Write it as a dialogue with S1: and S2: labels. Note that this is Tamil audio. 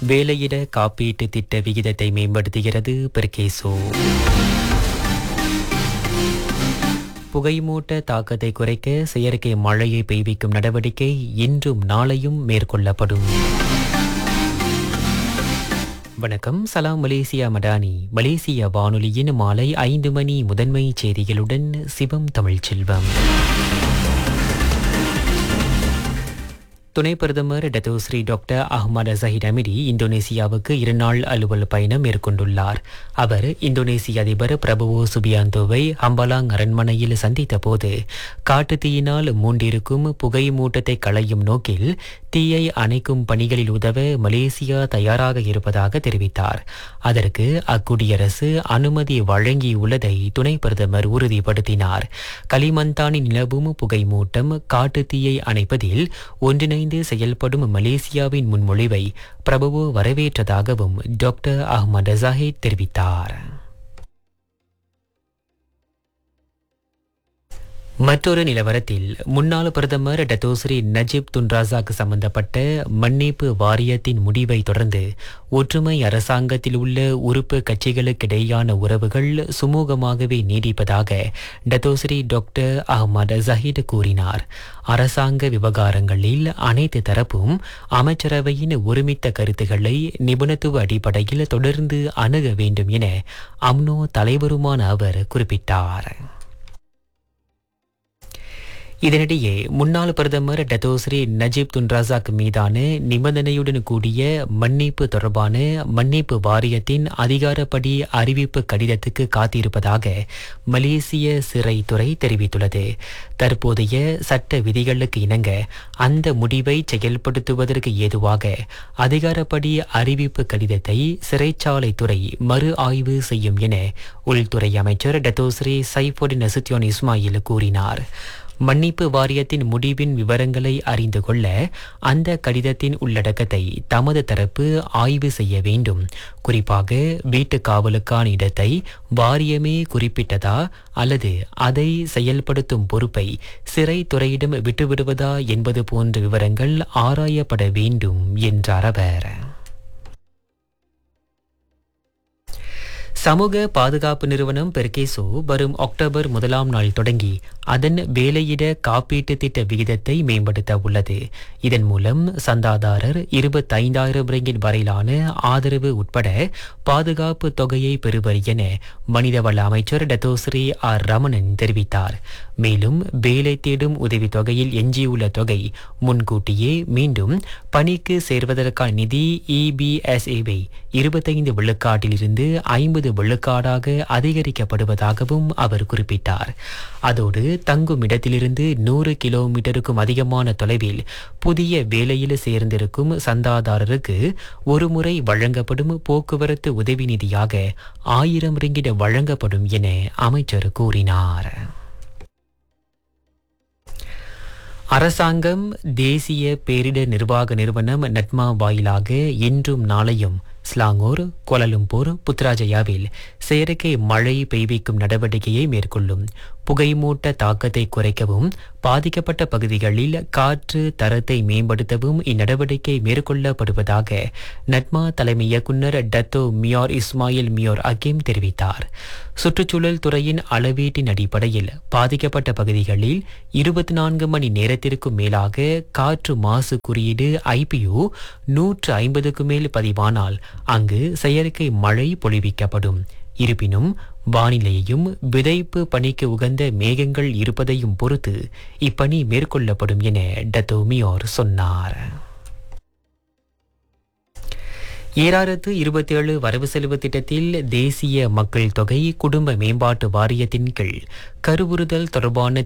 S1: வேலையிட காப்பீட்டு திட்ட விகிதத்தை மேம்படுத்துகிறது பெர்கேசோ புகைமூட்ட தாக்கத்தை குறைக்க செயற்கை மழையை பெய்விக்கும் நடவடிக்கை இன்றும் நாளையும் மேற்கொள்ளப்படும் வணக்கம் சலாம் மலேசியா மடானி மலேசிய வானொலியின் மாலை ஐந்து மணி முதன்மை செய்திகளுடன் சிவம் தமிழ்ச்செல்வம் துணை பிரதமர் Datuk Seri doctor Ahmad Zahid Hamidi இந்தோனேசியாவுக்கு இருநாள் அலுவல் பயணம் மேற்கொண்டுள்ளார் அவர் இந்தோனேசிய அதிபர் பிரபுவோ சுபியாந்தோவை ஹம்பலாங் அரண்மனையில் சந்தித்த போது காட்டுத்தீயினால் மூண்டிருக்கும் புகை மூட்டத்தை களையும் நோக்கில் தீயை அணைக்கும் பணிகளில் உதவ மலேசியா தயாராக இருப்பதாக தெரிவித்தார் அதற்கு அக்குடியரசு அனுமதி வழங்கியுள்ளதை துணை பிரதமர் உறுதிப்படுத்தினார் களிமந்தானில் நிலவும் புகை மூட்டம் காட்டுத்தீயை அணைப்பதில் ஒன்றிணைந்து செயல்படும் மலேசியாவின் முன்மொழிவை பிரபுவோ வரவேற்றதாகவும் டாக்டர் அஹ்மத் ஜாஹித் தெரிவித்தார் மற்றொரு நிலவரத்தில் முன்னாள் பிரதமர் டத்தோஸ்ரீ நஜீப் துன்ராசாக்கு சம்பந்தப்பட்ட மன்னிப்பு வாரியத்தின் முடிவை தொடர்ந்து ஒற்றுமை அரசாங்கத்தில் உள்ள உறுப்பு கட்சிகளுக்கிடையான உறவுகள் சுமூகமாகவே நீடிப்பதாக டத்தோஸ்ரீ டாக்டர் அஹ்மத் ஜஹீத் கூறினார் அரசாங்க விவகாரங்களில் அனைத்து தரப்பும் அமைச்சரவையின் ஒருமித்த கருத்துக்களை நிபுணத்துவ அடிப்படையில் தொடர்ந்து அணுக வேண்டும் என அம்னோ தலைவருமான அவர் குறிப்பிட்டார் இதனிடையே முன்னாள் பிரதமர் டத்தோஸ்ரீ நஜீப் துன்ராசாக் மீதான நிபந்தனையுடன் கூடிய மன்னிப்பு தொடர்பான மன்னிப்பு வாரியத்தின் அதிகாரப்படி அறிவிப்பு கடிதத்துக்கு காத்திருப்பதாக மலேசிய சிறைத்துறை தெரிவித்துள்ளது தற்போதைய சட்ட விதிகளுக்கு இணங்க அந்த முடிவை செயல்படுத்துவதற்கு ஏதுவாக அதிகாரப்படி அறிவிப்பு கடிதத்தை சிறைச்சாலைத்துறை மறு ஆய்வு செய்யும் என உள்துறை அமைச்சர் டத்தோஸ்ரீ சைஃபுடின் நசுத்தியோன் இஸ்மாயில் கூறினார் மன்னிப்பு வாரியத்தின் முடிவின் விவரங்களை அறிந்து கொள்ள அந்த கடிதத்தின் உள்ளடக்கத்தை தமது தரப்பு ஆய்வு செய்ய வேண்டும் குறிப்பாக வீட்டு காவலுக்கான இடத்தை வாரியமே குறிப்பிட்டதா அல்லது அதை செயல்படுத்தும் பொறுப்பை சிறைத்துறையிடம் விட்டுவிடுவதா என்பது போன்ற விவரங்கள் ஆராயப்பட வேண்டும் என்றார் அவர் சமூக பாதுகாப்பு நிறுவனம் பெர்கேசோ வரும் அக்டோபர் முதலாம் நாள் தொடங்கி அதன் வேலையிட காப்பீட்டு திட்ட விகிதத்தை மேம்படுத்த உள்ளது இதன் மூலம் சந்தாதாரர் இருபத்தைந்தாயிரம் ரிங்கிட் வரையிலான ஆதரவு உட்பட பாதுகாப்பு தொகையை பெறுவர் என மனிதவள அமைச்சர் டத்தோஸ்ரீ ஆர் ரமணன் தெரிவித்தார் மேலும் வேலை தேடும் உதவித்தொகையில் எஞ்சியுள்ள தொகை முன்கூட்டியே மீண்டும் பணிக்கு சேர்வதற்கான நிதி இபிஎஸ்ஏவை இருபத்தைந்து விழுக்காட்டிலிருந்து ஐம்பது விழுக்காடாக அதிகரிக்கப்படுவதாகவும் அவர் குறிப்பிட்டார் அதோடு தங்கும் இடத்திலிருந்து நூறு கிலோமீட்டருக்கும் அதிகமான தொலைவில் புதிய வேலையில் சேர்ந்திருக்கும் சந்தாதாரருக்கு ஒருமுறை வழங்கப்படும் போக்குவரத்து உதவி நிதியாக ஆயிரம் ரிங்கிட வழங்கப்படும் என அமைச்சர் கூறினார் அரசாங்கம் தேசிய பேரிடர் நிர்வாக நிறுவனம் நட்மா வாயிலாக இன்றும் நாளையும் ஸ்லாங்கூர் கோலலும்பூர் புத்ராஜயாவில் செயற்கை மழை பெய்விக்கும் நடவடிக்கையை மேற்கொள்ளும் புகைமூட்ட தாக்கத்தை குறைக்கவும் பாதிக்கப்பட்ட பகுதிகளில் காற்று தரத்தை மேம்படுத்தவும் இந்நடவடிக்கை மேற்கொள்ளப்படுவதாக நட்மா தலைமை இயக்குநர் Dato Mior Ismail Mior Hakim தெரிவித்தார் சுற்றுச்சூழல் துறையின் அளவீட்டின் அடிப்படையில் பாதிக்கப்பட்ட பகுதிகளில் இருபத்தி நான்கு மணி நேரத்திற்கும் மேலாக காற்று மாசு குறியீடு ஐபியு நூற்று ஐம்பதுக்கு மேல் பதிவானால் அங்கு செயற்கை மழை பொழிவிக்கப்படும் இருப்பினும் வானிலையையும் விதைப்பு பணிக்கு உகந்த மேகங்கள் இருப்பதையும் பொறுத்து இப்பணி மேற்கொள்ளப்படும் என டத்தோ மியோர் சொன்னார் ஏழாயிரத்து இருபத்தேழு வரவு செலவு திட்டத்தில் தேசிய மக்கள் தொகை குடும்ப மேம்பாட்டு வாரியத்தின் கீழ் கருவுறுதல் தொடர்பான